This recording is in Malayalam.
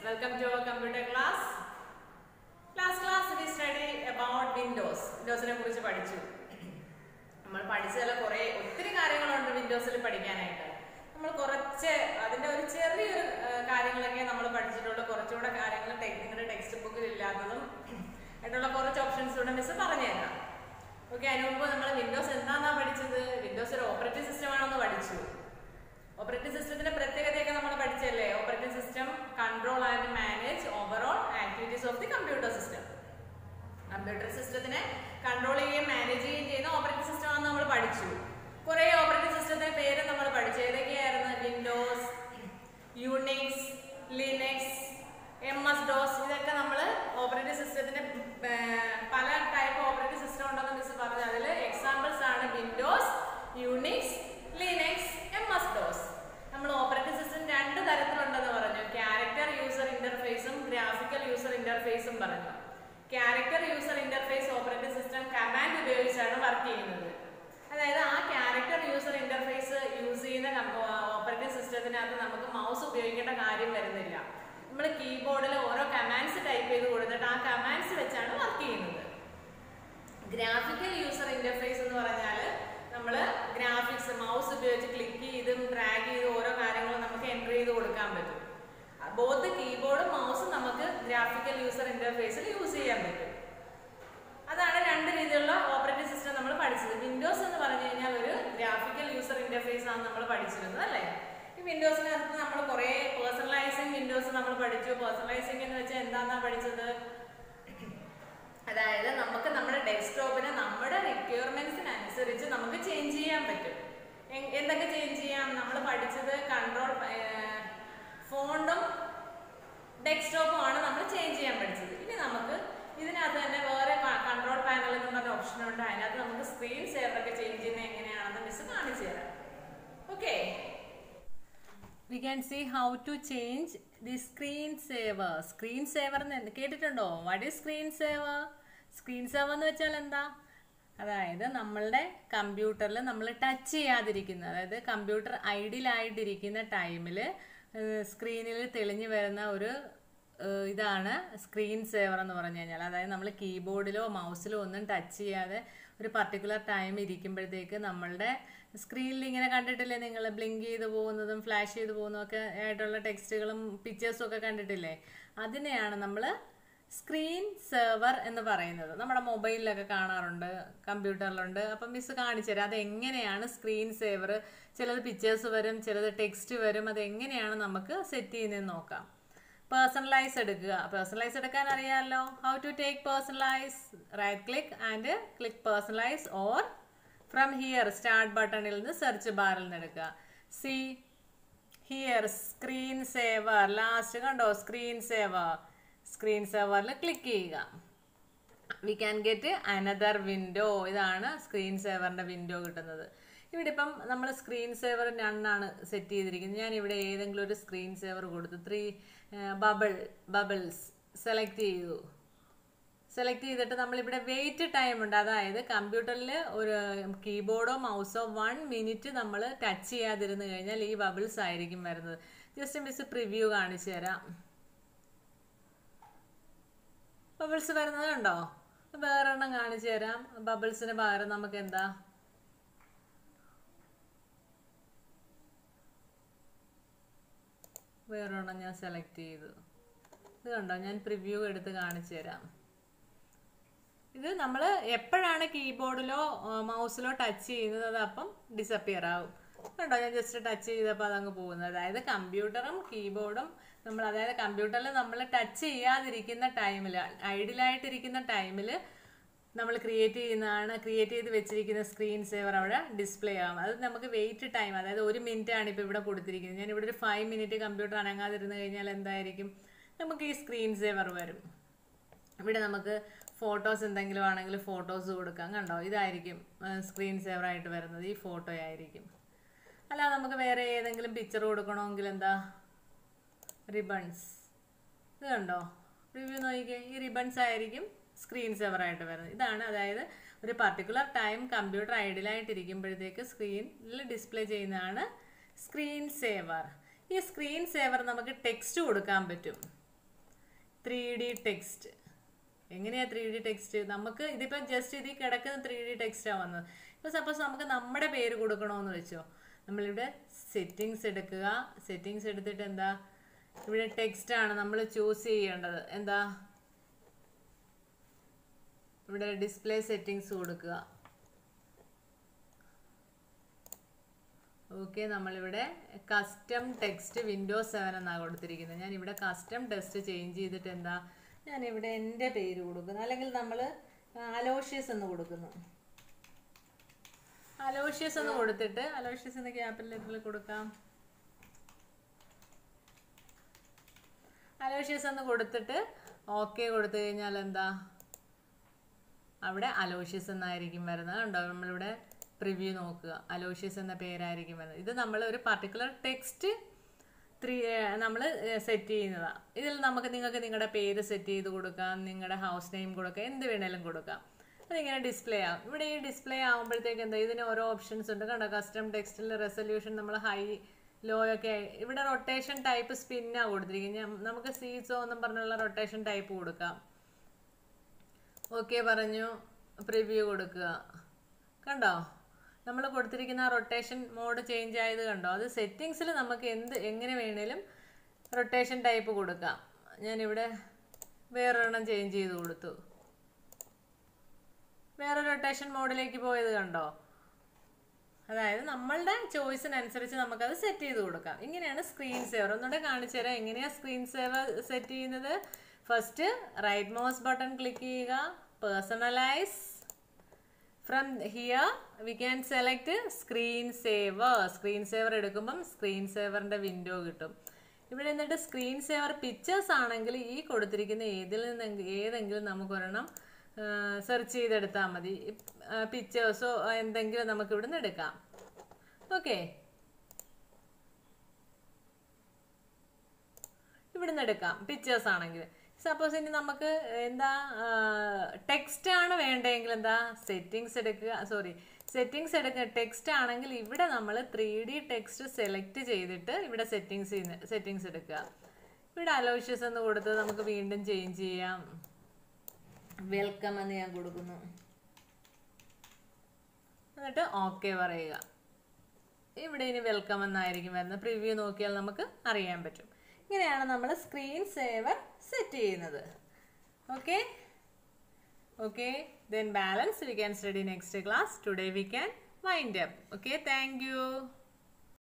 Welcome to our computer class. Class class we study about Windows. വിൻഡോസിനെ കുറിച്ച് പഠിച്ചു നമ്മൾ പഠിച്ചതിൽ കുറേ ഒത്തിരി കാര്യങ്ങളുണ്ട് വിൻഡോസിൽ പഠിക്കാനായിട്ട് നമ്മൾ കുറച്ച് അതിന്റെ ഒരു ചെറിയൊരു ആ, കാര്യങ്ങളൊക്കെ നമ്മൾ പഠിച്ചിട്ടുള്ളൂ കുറച്ചുകൂടെ കാര്യങ്ങൾ നിങ്ങളുടെ ടെക്സ്റ്റ് ബുക്കിൽ ഇല്ലാത്തതും ആയിട്ടുള്ള കുറച്ച് ഓപ്ഷൻസ് കൂടെ മിസ് പറഞ്ഞുതരാം ഓക്കെ അതിന് മുമ്പ് നമ്മൾ വിൻഡോസ് എന്താണെന്നാ പഠിച്ചത് വിൻഡോസ് ഒരു ഓപ്പറേറ്റിംഗ് സിസ്റ്റം ആണെന്ന് പഠിച്ചു ഓപ്പറേറ്റിംഗ് സിസ്റ്റത്തിന്റെ പ്രത്യേകതയൊക്കെ നമ്മൾ പഠിച്ചല്ലേ operating system control and manage overall activities of the computer system computer സിസ്റ്റത്തിനെ കൺട്രോൾ ചെയ്യുകയും മാനേജ് ചെയ്യുകയും ചെയ്യുന്ന ഓപ്പറേറ്റിംഗ് സിസ്റ്റം ആണെന്ന് നമ്മൾ പഠിച്ചു കുറെ ഓപ്പറേറ്റിംഗ് സിസ്റ്റത്തിന്റെ പേര് നമ്മൾ പഠിച്ചു ഏതൊക്കെയായിരുന്നു Windows Unix Linux M S DOS ഇതൊക്കെ നമ്മൾ ഓപ്പറേറ്റിംഗ് സിസ്റ്റത്തിന്റെ പല ടൈപ്പ് ഓപ്പറേറ്റിംഗ് സിസ്റ്റം ഉണ്ടെന്ന് മിസ് പറഞ്ഞു അതിൽ എക്സാമ്പിൾസ് ആണ് Windows Unix Linux M S DOS നമ്മൾ ഓപ്പറേറ്റിംഗ് സിസ്റ്റം രണ്ട് തരത്തിലുണ്ടെന്ന് പറഞ്ഞു ക്യാരക്ടർ യൂസർ ഇന്റർഫേസും ഗ്രാഫിക്കൽ യൂസർ ഇന്റർഫേസും പറഞ്ഞു character user interface operating system command ഉപയോഗിച്ചാണ് വർക്ക് ചെയ്യുന്നത് അതായത് ആ ക്യാരക്ടർ യൂസർ ഇന്റർഫേസ് യൂസ് ചെയ്യുന്ന ഓപ്പറേറ്റിംഗ് സിസ്റ്റത്തിനകത്ത് നമുക്ക് മൗസ് ഉപയോഗിക്കേണ്ട കാര്യം വരുന്നില്ല നമ്മൾ കീബോർഡിൽ ഓരോ കമാൻഡ്സ് ടൈപ്പ് ചെയ്ത് കൊടുത്തിട്ട് ആ കമാൻഡ്സ് വെച്ചാണ് വർക്ക് ചെയ്യുന്നത് ഗ്രാഫിക്കൽ യൂസർ ഇന്റർഫേസ് എന്ന് പറഞ്ഞാൽ നമ്മൾ ഗ്രാഫിക്സ് മൗസ് ഉപയോഗിച്ച് ക്ലിക്ക് ചെയ്തും ഡ്രാഗ് ചെയ്ത് ഓരോ കാര്യങ്ങളും നമുക്ക് എൻ്റർ ചെയ്ത് കൊടുക്കാൻ പറ്റും ബോത്ത് കീബോർഡും മൗസും നമുക്ക് ഗ്രാഫിക്കൽ യൂസർ ഇന്റർഫേസിൽ യൂസ് ചെയ്യാൻ പറ്റും അതാണ് രണ്ട് രീതിയിലുള്ള ഓപ്പറേറ്റിംഗ് സിസ്റ്റം നമ്മൾ പഠിച്ചത് വിൻഡോസ് എന്ന് പറഞ്ഞു കഴിഞ്ഞാൽ ഒരു ഗ്രാഫിക്കൽ യൂസർ ഇന്റർഫേസ് ആണ് നമ്മൾ പഠിച്ചിരുന്നത് അല്ലേ ഈ വിൻഡോസിനകത്ത് നമ്മൾ കുറേ പേഴ്സണലൈസിങ് വിൻഡോസ് നമ്മൾ പഠിച്ചു പേഴ്സണലൈസിങ് എന്ന് വെച്ചാൽ എന്താണെന്നാ പഠിച്ചത് അതായത് നമുക്ക് നമ്മുടെ ഡെസ്ക്ടോപ്പിനെ നമ്മുടെ റിക്വയർമെന്റ്സിനനുസരിച്ച് നമുക്ക് ചേഞ്ച് ചെയ്യാൻ പറ്റും എ- എന്തൊക്കെ ചേഞ്ച് ചെയ്യാം നമ്മൾ പഠിച്ചത് കൺട്രോൾ ഫോണ്ടും ഡെസ്ക്ടോപ്പും ആണ് നമ്മൾ ചേഞ്ച് ചെയ്യാൻ പഠിച്ചത് ഇനി നമുക്ക് ഇതിനകത്ത് തന്നെ വേറെ കൺട്രോൾ പാനൽ എന്ന് പറഞ്ഞ ഓപ്ഷൻ ഉണ്ട് അതിനകത്ത് നമുക്ക് സ്ക്രീൻ സേവർ ഒക്കെ ചേഞ്ച് ചെയ്യുന്നത് എങ്ങനെയാണെന്ന് മിസ് കാണിച്ചു തരാം okay we can see how to change the screen saver screen saver എന്ന് കേട്ടിട്ടുണ്ടോ what is screen saver screen saver എന്ന് വെച്ചാൽ എന്താ അതായത് നമ്മളുടെ കമ്പ്യൂട്ടറിൽ നമ്മൾ ടച്ച് ചെയ്യാതിരിക്കുന്ന അതായത് കമ്പ്യൂട്ടർ ഐഡിയലായിട്ടിരിക്കുന്ന ടൈമിൽ സ്ക്രീനിൽ തെളിഞ്ഞു വരുന്ന ഒരു ഏഹ് ഇതാണ് സ്ക്രീൻ സേവർ എന്ന് പറഞ്ഞു കഴിഞ്ഞാൽ അതായത് നമ്മൾ കീബോർഡിലോ മൗസിലോ ഒന്നും ടച്ച് ചെയ്യാതെ ഒരു പർട്ടിക്കുലർ ടൈം ഇരിക്കുമ്പോഴത്തേക്ക് നമ്മളുടെ സ്ക്രീനിൽ ഇങ്ങനെ കണ്ടിട്ടില്ലേ നിങ്ങൾ ബ്ലിങ്ക് ചെയ്ത് പോകുന്നതും ഫ്ലാഷ് ചെയ്ത് പോകുന്നതും ഒക്കെ ആയിട്ടുള്ള ടെക്സ്റ്റുകളും പിക്ചേഴ്സും ഒക്കെ കണ്ടിട്ടില്ലേ അതിനെയാണ് നമ്മൾ സ്ക്രീൻ സെർവർ എന്ന് പറയുന്നത് നമ്മുടെ മൊബൈലിലൊക്കെ കാണാറുണ്ട് കമ്പ്യൂട്ടറിലുണ്ട് അപ്പം മിസ് കാണിച്ചു തരാം അത് എങ്ങനെയാണ് സ്ക്രീൻ സേവർ ചിലത് പിക്ചേഴ്സ് വരും ചിലത് ടെക്സ്റ്റ് വരും അത് എങ്ങനെയാണ് നമുക്ക് സെറ്റ് ചെയ്യുന്നതെന്ന് നോക്കാം പേഴ്സണലൈസ് എടുക്കുക പേഴ്സണലൈസ് എടുക്കാൻ അറിയാമല്ലോ how to take personalise right click and click personalise or from here start ബട്ടണിൽ നിന്ന് സെർച്ച് ബാറിൽ നിന്ന് എടുക്കുക see here screen saver last കണ്ടോ സ്ക്രീൻ സേവർ സ്ക്രീൻ സേവറിൽ ക്ലിക്ക് ചെയ്യുക we can get another window ഇതാണ് സ്ക്രീൻ സേവറിന്റെ വിൻഡോ കിട്ടുന്നത് ഇവിടെ ഇപ്പം നമ്മൾ സ്ക്രീൻ സേവർ രണ്ടാണ് സെറ്റ് ചെയ്തിരിക്കുന്നത് ഞാൻ ഇവിടെ ഏതെങ്കിലും ഒരു സ്ക്രീൻ സേവർ കൊടുത്തു ത്രീ ബബിൾ ബബിൾസ് സെലക്ട് ചെയ്തു സെലക്ട് ചെയ്തിട്ട് നമ്മളിവിടെ വെയിറ്റ് ടൈം ഉണ്ട് അതായത് കമ്പ്യൂട്ടറിൽ ഒരു കീബോർഡോ മൗസോ വൺ മിനിറ്റ് നമ്മൾ ടച്ച് ചെയ്യാതിരുന്ന് കഴിഞ്ഞാൽ ഈ ബബിൾസ് ആയിരിക്കും വരുന്നത് ജസ്റ്റ് മിസ് പ്രിവ്യൂ കാണിച്ചു തരാം ബബിൾസ് വരുന്നത് കണ്ടോ വേറെണ്ണം കാണിച്ചു തരാം ബബിൾസിന് പകരം നമുക്ക് എന്താ വേറൊരെണ്ണം ഞാൻ സെലക്ട് ചെയ്തു ഇത് കണ്ടോ ഞാൻ പ്രിവ്യൂ എടുത്ത് കാണിച്ചു തരാം ഇത് നമ്മൾ എപ്പോഴാണ് കീബോർഡിലോ മൗസിലോ ടച്ച് ചെയ്യുന്നത് അത് അപ്പം ഡിസപ്പിയർ ആവും കണ്ടോ ഞാൻ ജസ്റ്റ് ടച്ച് ചെയ്തപ്പോൾ അതങ്ങ് പോകുന്നത് അതായത് കമ്പ്യൂട്ടറും കീബോർഡും നമ്മൾ അതായത് കമ്പ്യൂട്ടറിൽ നമ്മൾ ടച്ച് ചെയ്യാതിരിക്കുന്ന ടൈമിൽ ഐഡിയലായിട്ടിരിക്കുന്ന ടൈമിൽ നമ്മൾ ക്രിയേറ്റ് ചെയ്യുന്നതാണ് ക്രിയേറ്റ് ചെയ്ത് വെച്ചിരിക്കുന്ന സ്ക്രീൻ സേവർ അവിടെ ഡിസ്പ്ലേ ആവും അത് നമുക്ക് വെയിറ്റ് ടൈം അതായത് ഒരു മിനിറ്റ് ആണ് ഇപ്പോൾ ഇവിടെ കൊടുത്തിരിക്കുന്നത് ഞാൻ ഇവിടെ ഒരു ഫൈവ് മിനിറ്റ് കമ്പ്യൂട്ടർ അനങ്ങാതിരുന്ന് കഴിഞ്ഞാൽ എന്തായിരിക്കും നമുക്ക് ഈ സ്ക്രീൻ സേവർ വരും ഇവിടെ നമുക്ക് ഫോട്ടോസ് എന്തെങ്കിലും ആണെങ്കിൽ ഫോട്ടോസ് കൊടുക്കാം കണ്ടോ ഇതായിരിക്കും സ്ക്രീൻ സേവർ ആയിട്ട് വരുന്നത് ഈ ഫോട്ടോ ആയിരിക്കും അല്ലാതെ നമുക്ക് വേറെ ഏതെങ്കിലും പിക്ചർ കൊടുക്കണമെങ്കിൽ എന്താ റിബൺസ് ഇത് കണ്ടോ റിവ്യൂ നോക്കിക്കേ ഈ റിബൺസ് ആയിരിക്കും സ്ക്രീൻ സേവർ ആയിട്ട് വരുന്നത് ഇതാണ് അതായത് ഒരു പർട്ടിക്കുലർ ടൈം കമ്പ്യൂട്ടർ ഐഡിയലായിട്ടിരിക്കുമ്പോഴത്തേക്ക് സ്ക്രീനിൽ ഡിസ്പ്ലേ ചെയ്യുന്നതാണ് സ്ക്രീൻ സേവർ ഈ സ്ക്രീൻ സേവർ നമുക്ക് ടെക്സ്റ്റ് കൊടുക്കാൻ പറ്റും ത്രീ ഡി ടെക്സ്റ്റ് എങ്ങനെയാ ത്രീ ഡി ടെക്സ്റ്റ് നമുക്ക് ഇതിപ്പോൾ ജസ്റ്റ് ഇതിൽ കിടക്കുന്ന ത്രീ ഡി ടെക്സ്റ്റാണ് വന്നത് ഇപ്പോൾ സപ്പോസ് നമുക്ക് നമ്മുടെ പേര് കൊടുക്കണമെന്ന് വെച്ചോ നമ്മളിവിടെ സെറ്റിങ്സ് എടുക്കുക സെറ്റിങ്സ് എടുത്തിട്ട് എന്താ ഇവിടെ ടെക്സ്റ്റ് ആണ് നമ്മൾ ചൂസ് ചെയ്യേണ്ടത് എന്താ ഇവിടെ ഡിസ്പ്ലേ സെറ്റിങ്സ് കൊടുക്കുക ഓക്കെ നമ്മളിവിടെ കസ്റ്റം ടെക്സ്റ്റ് വിൻഡോസ് സെവൻ എന്നാണ് കൊടുത്തിരിക്കുന്നത് ഞാൻ ഇവിടെ കസ്റ്റം ടെക്സ്റ്റ് ചേഞ്ച് ചെയ്തിട്ട് എന്താ ഞാൻ ഇവിടെ എൻ്റെ പേര് കൊടുക്കുന്നു അല്ലെങ്കിൽ നമ്മൾ അലോഷ്യസ് എന്ന് കൊടുക്കുന്നു അലോഷ്യസ് എന്ന് കൊടുത്തിട്ട് അലോഷ്യസ് എന്ന് ക്യാപിറ്റൽ ലെറ്ററിൽ കൊടുക്കാം അലോഷ്യസ് എന്ന് കൊടുത്തിട്ട് ഓക്കെ കൊടുത്തു കഴിഞ്ഞാൽ എന്താ അവിടെ അലോഷ്യസ് എന്നായിരിക്കും വരുന്നത് കണ്ടോ നമ്മളിവിടെ പ്രിവ്യൂ നോക്കുക അലോഷ്യസ് എന്ന പേരായിരിക്കും വരുന്നത് ഇത് നമ്മൾ ഒരു പർട്ടിക്കുലർ ടെക്സ്റ്റ് ത്രീ നമ്മൾ സെറ്റ് ചെയ്യുന്നതാണ് ഇതിൽ നമുക്ക് നിങ്ങൾക്ക് നിങ്ങളുടെ പേര് സെറ്റ് ചെയ്ത് കൊടുക്കാം നിങ്ങളുടെ ഹൗസ് നെയിം കൊടുക്കാം എന്ത് വേണേലും കൊടുക്കാം അതിങ്ങനെ ഡിസ്പ്ലേ ആവും ഇവിടെ ഈ ഡിസ്പ്ലേ ആകുമ്പോഴത്തേക്ക് എന്താ ഇതിന് ഓരോ ഓപ്ഷൻസ് ഉണ്ട് കണ്ടോ കസ്റ്റം ടെക്സ്റ്റിൽ റെസൊല്യൂഷൻ നമ്മൾ ഹൈ ലോ ഒക്കെ ഇവിടെ റൊട്ടേഷൻ ടൈപ്പ് സ്പിന്നാണ് കൊടുത്തിരിക്കുന്നത് നമുക്ക് സീസോ എന്നും പറഞ്ഞുള്ള റൊട്ടേഷൻ ടൈപ്പ് കൊടുക്കാം ഓക്കെ പറഞ്ഞു പ്രിവ്യൂ കൊടുക്കുക കണ്ടോ നമ്മൾ കൊടുത്തിരിക്കുന്ന റൊട്ടേഷൻ മോഡ് ചേഞ്ച് ആയത് കണ്ടോ അത് സെറ്റിങ്സിൽ നമുക്ക് എന്ത് എങ്ങനെ വേണേലും റൊട്ടേഷൻ ടൈപ്പ് കൊടുക്കാം ഞാനിവിടെ വേറൊരെണ്ണം ചേഞ്ച് ചെയ്ത് കൊടുത്തു വേറെ റൊട്ടേഷൻ മോഡിലേക്ക് പോയത് കണ്ടോ അതായത് നമ്മളുടെ ചോയ്സിനനുസരിച്ച് നമുക്കത് സെറ്റ് ചെയ്ത് കൊടുക്കാം ഇങ്ങനെയാണ് സ്ക്രീൻ സേവർ ഒന്നുകൂടെ കാണിച്ചു തരാം എങ്ങനെയാണ് സ്ക്രീൻ സേവർ സെറ്റ് ചെയ്യുന്നത് first right mouse button click ചെയ്യുക personalise from here we can select screen saver screen saver എടുക്കുമ്പം സ്ക്രീൻ സേവറിൻ്റെ വിൻഡോ കിട്ടും ഇവിടെ എന്നിട്ട് സ്ക്രീൻ സേവർ പിക്ചേഴ്സ് ആണെങ്കിൽ ഈ കൊടുത്തിരിക്കുന്ന ഏതിൽ നിന്ന് ഏതെങ്കിലും നമുക്കൊരെണ്ണം സെർച്ച് ചെയ്തെടുത്താൽ മതി പിക്ചേഴ്സോ എന്തെങ്കിലും നമുക്ക് ഇവിടുന്ന് എടുക്കാം ഓക്കെ ഇവിടുന്ന് എടുക്കാം പിക്ചേഴ്സ് ആണെങ്കിൽ സപ്പോസ് ഇനി നമുക്ക് എന്താ ടെക്സ്റ്റ് ആണ് വേണ്ടതെങ്കിൽ എന്താ സെറ്റിങ്സ് എടുക്കുക സോറി സെറ്റിങ്സ് എടുക്കുക ടെക്സ്റ്റ് ആണെങ്കിൽ ഇവിടെ നമ്മൾ ത്രീ ഡി ടെക്സ്റ്റ് സെലക്ട് ചെയ്തിട്ട് ഇവിടെ സെറ്റിങ്സ് സെറ്റിങ്സ് എടുക്കുക ഇവിടെ അലോഷ്യസ് എന്ന് കൊടുത്ത് നമുക്ക് വീണ്ടും ചേഞ്ച് ചെയ്യാം വെൽക്കം എന്ന് ഞാൻ കൊടുക്കുന്നു എന്നിട്ട് ഓക്കെ പറയുക ഇവിടെ ഇനി വെൽക്കം എന്നായിരിക്കും വരുന്നത് പ്രിവ്യൂ നോക്കിയാൽ നമുക്ക് അറിയാൻ പറ്റും ഇങ്ങനെയാണ് നമ്മൾ സ്ക്രീൻ സേവർ സെറ്റ് ചെയ്യുന്നത് okay okay then balance we can study next class today we can wind up okay thank U